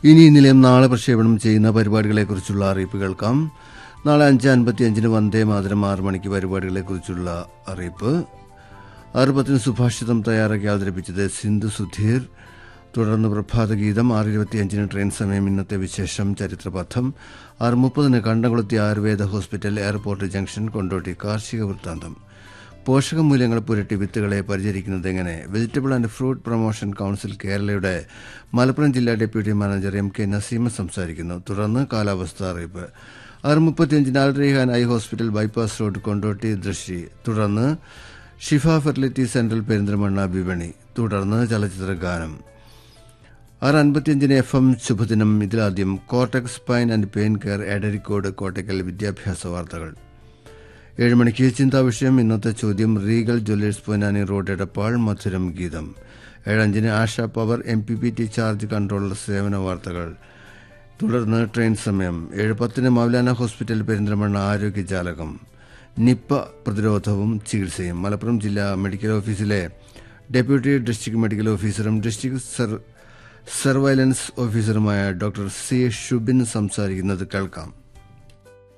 ഇനി ഈ നിലയം നാളെ പ്രക്ഷേപണം ചെയ്യുന്ന പരിപാടികളെക്കുറിച്ചുള്ള അറിയിപ്പ് കേൾക്കാം നാളെ അഞ്ച് അൻപത്തി അഞ്ചിന് വന്ദേ മാതരം ആറ് മണിക്ക് പരിപാടികളെക്കുറിച്ചുള്ള അറിയിപ്പ് ആറ് പത്തിന് സുഭാഷിതം തയ്യാറാക്കി അവതരിപ്പിച്ചത് സിന്ധു സുധീർ തുടർന്ന് പ്രഭാതഗീതം ആറ് ഇരുപത്തിയഞ്ചിന് ട്രെയിൻ സമയം ഇന്നത്തെ വിശേഷം ചരിത്രപഥം ആറ് മുപ്പതിന് കണ്ടംകുളത്തി Ayurveda hospital airport junction Kondotty കാർഷിക വൃത്താന്തം പോഷകമൂല്യങ്ങൾ പുരട്ടി വിത്തുകളെ പരിചരിക്കുന്നത് എങ്ങനെ vegetable and fruit promotion council കേരളയുടെ മലപ്പുറം ജില്ലാ deputy manager M K Naseema സംസാരിക്കുന്നു തുടർന്ന് കാലാവസ്ഥ അറിയിപ്പ് ആറ് മുപ്പത്തിയഞ്ചിന് Al Rehan eye hospital bypass road Kondotty ദൃശ്യ തുടർന്ന് ഷിഫ ഫെർട്ടിലിറ്റി സെന്റർ പെരിന്തൽമണ്ണ വിപണി തുടർന്ന് ചലച്ചിത്ര ഗാനം ആറ് അൻപത്തിയഞ്ചിന് എഫ് എം ശുഭദിനം ഇതിലാദ്യം cortex pine and pain care Edarikode Kottakkal വിദ്യാഭ്യാസ വാർത്തകൾ ഏഴ് മണിക്ക് ചിന്താ വിഷയം ഇന്നത്തെ ചോദ്യം Regal jewellers Ponnani road Edappal മധുരം ഗീതം ഏഴഞ്ചിന് Asha power M P P T charge controller സേവന വാർത്തകൾ തുടർന്ന് ട്രെയിൻ സമയം ഏഴ് പത്തിന് മൗലാന ഹോസ്പിറ്റൽ പെരിന്തൽമണ്ണ ആരോഗ്യജാലകം നിപ്പ പ്രതിരോധവും ചികിത്സയും മലപ്പുറം ജില്ലാ മെഡിക്കൽ ഓഫീസിലെ ഡെപ്യൂട്ടി ഡിസ്ട്രിക്ട് മെഡിക്കൽ ഓഫീസറും ഡിസ്ട്രിക്ട് സർ സർവൈലൻസ് ഓഫീസറുമായ ഡോക്ടർ സി ഷുബിൻ സംസാരിക്കുന്നത് കേൾക്കാം